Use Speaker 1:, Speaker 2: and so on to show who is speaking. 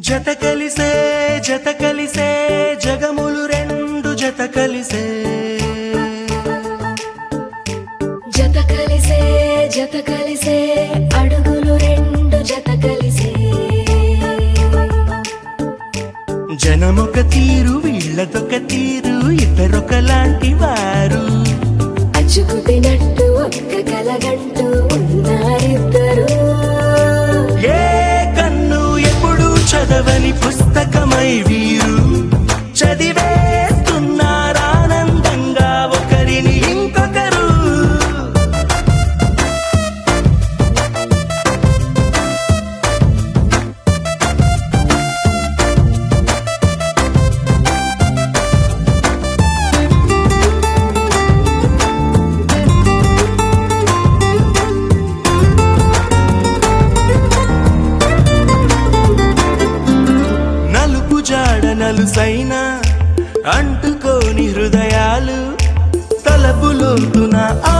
Speaker 1: జత కలిసే జత కలిసే జగములు రెండు జత కలిసే
Speaker 2: జత కలిసే జత కలిసే అడుగులు రెండు జత కలిసే
Speaker 1: జనమొక తీరు వీళ్ళదొక తీరు ఇద్దరొకలాంటి వారు
Speaker 2: అచ్చుకుతినట్టు ఒక్క కలగంటూ ఉన్నారిద్దరు
Speaker 1: ఏ కన్ను ఎప్పుడు చదవని పుస్తకమై వీరు చదివేస్తున్నారానందంగా ఒకరిని ఇంకొకరు నలుపు జాడ నలుసైన అంటుకోని హృదయాలు తలపులోతున ఆ